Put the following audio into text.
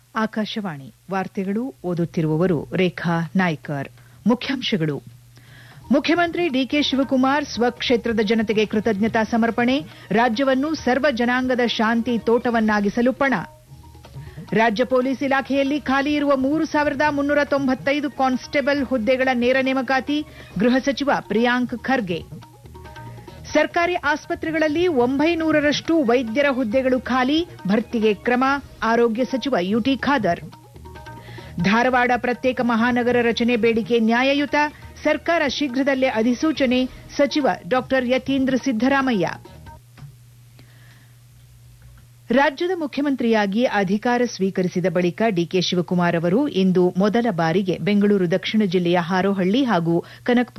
ಆಕಾಶವಾಣಿ ವಾರ್ತೆಗಳು ಓದುತ್ತಿರುವವರು ರೇಖಾ ನಾಯ್ಕರ್ ಮುಖ್ಯಾಂಶಗಳು ಮುಖ್ಯಮಂತ್ರಿ ಡಿಕೆ ಶಿವಕುಮಾರ್ ಸ್ವಕ್ಷೇತ್ರದ ಜನತೆಗೆ ಕೃತಜ್ಞತಾ ಸಮರ್ಪಣೆ ರಾಜ್ಯವನ್ನು ಸರ್ವ ಜನಾಂಗದ ಶಾಂತಿ ತೋಟವನ್ನಾಗಿಸಲು ಪಣ ರಾಜ್ಯ ಪೊಲೀಸ್ ಇಲಾಖೆಯಲ್ಲಿ ಖಾಲಿ ಇರುವ ಮೂರು ಸಾವಿರದ ಮುನ್ನೂರ ತೊಂಬತ್ತೈದು ಕಾನ್ಸ್ಟೇಬಲ್ ಹುದ್ದೆಗಳ ನೇರ ನೇಮಕಾತಿ ಗೃಹ ಸಚಿವ ಪ್ರಿಯಾಂಕ್ ಖರ್ಗೆ ಸರ್ಕಾರಿ ಆಸ್ಪತ್ರೆಗಳಲ್ಲಿ ಒಂಬೈನೂರರಷ್ಟು ವೈದ್ಯರ ಹುದ್ದೆಗಳು ಖಾಲಿ ಭರ್ತಿಗೆ ಕ್ರಮ ಆರೋಗ್ಯ ಸಚಿವ ಯುಟಿ ಖಾದರ್ ಧಾರವಾಡ ಪ್ರತ್ಯೇಕ ಮಹಾನಗರ ರಚನೆ ಬೇಡಿಕೆ ನ್ಯಾಯಯುತ ಸರ್ಕಾರ ಶೀಘ್ರದಲ್ಲೇ ಅಧಿಸೂಚನೆ ಸಚಿವ ಡಾ ಯತೀಂದ್ರ ಸಿದ್ದರಾಮಯ್ಯ ರಾಜ್ಯದ ಮುಖ್ಯಮಂತ್ರಿಯಾಗಿ ಅಧಿಕಾರ ಸ್ವೀಕರಿಸಿದ ಬಳಿಕ ಡಿಕೆ ಶಿವಕುಮಾರ್ ಅವರು ಇಂದು ಮೊದಲ ಬಾರಿಗೆ ಬೆಂಗಳೂರು ದಕ್ಷಿಣ ಜಿಲ್ಲೆಯ ಹಾರೋಹಳ್ಳಿ ಹಾಗೂ ಕನಕಪುರ